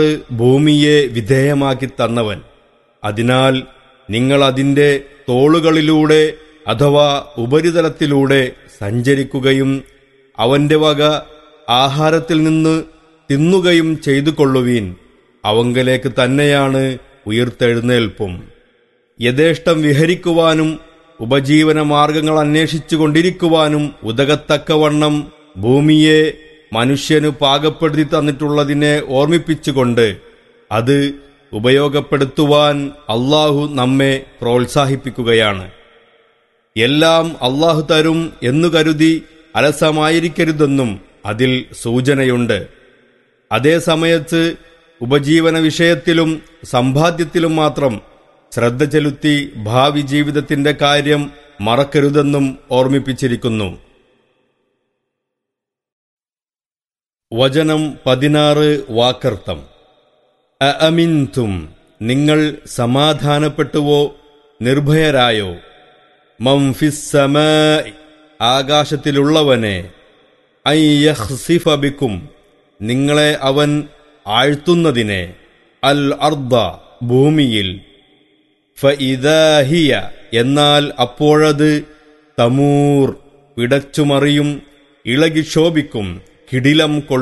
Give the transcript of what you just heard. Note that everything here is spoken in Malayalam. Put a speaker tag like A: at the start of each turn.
A: ഭൂമിയെ വിധേയമാക്കി തന്നവൻ അതിനാൽ നിങ്ങൾ അതിന്റെ തോളുകളിലൂടെ അഥവാ ഉപരിതലത്തിലൂടെ സഞ്ചരിക്കുകയും അവന്റെ വക ആഹാരത്തിൽ നിന്ന് തിന്നുകയും ചെയ്തു കൊള്ളുവീൻ അവങ്കലേക്ക് തന്നെയാണ് ഉയർത്തെഴുന്നേൽപ്പും യഥേഷ്ടം വിഹരിക്കുവാനും ഉപജീവന മാർഗങ്ങൾ അന്വേഷിച്ചു കൊണ്ടിരിക്കുവാനും ഉതകത്തക്കവണ്ണം ഭൂമിയെ മനുഷ്യനു പാകപ്പെടുത്തി തന്നിട്ടുള്ളതിനെ ഓർമ്മിപ്പിച്ചുകൊണ്ട് അത് ഉപയോഗപ്പെടുത്തുവാൻ അള്ളാഹു നമ്മെ പ്രോത്സാഹിപ്പിക്കുകയാണ് എല്ലാം അള്ളാഹു തരും എന്നു കരുതി അലസമായിരിക്കരുതെന്നും അതിൽ സൂചനയുണ്ട് അതേ സമയത്ത് ഉപജീവന വിഷയത്തിലും സമ്പാദ്യത്തിലും മാത്രം ശ്രദ്ധ ചെലുത്തി ഭാവി ജീവിതത്തിന്റെ കാര്യം മറക്കരുതെന്നും ഓർമ്മിപ്പിച്ചിരിക്കുന്നു വചനം പതിനാറ് വാക്കർത്ഥം അഅമിൻതും നിങ്ങൾ സമാധാനപ്പെട്ടുവോ നിർഭയരായോ മംഫിസ്സമാ ആകാശത്തിലുള്ളവനെ ഐയഹ്സിഫ ബിക്കും നിങ്ങളെ അവൻ ആഴ്ത്തുന്നതിനെ അൽ അർദ ഭൂമിയിൽ ഫഇദാഹിയ എന്നാൽ അപ്പോഴത് തമൂർ പിടച്ചുമറിയും ഇളകി ശോഭിക്കും കിടിലം കൊള്ളും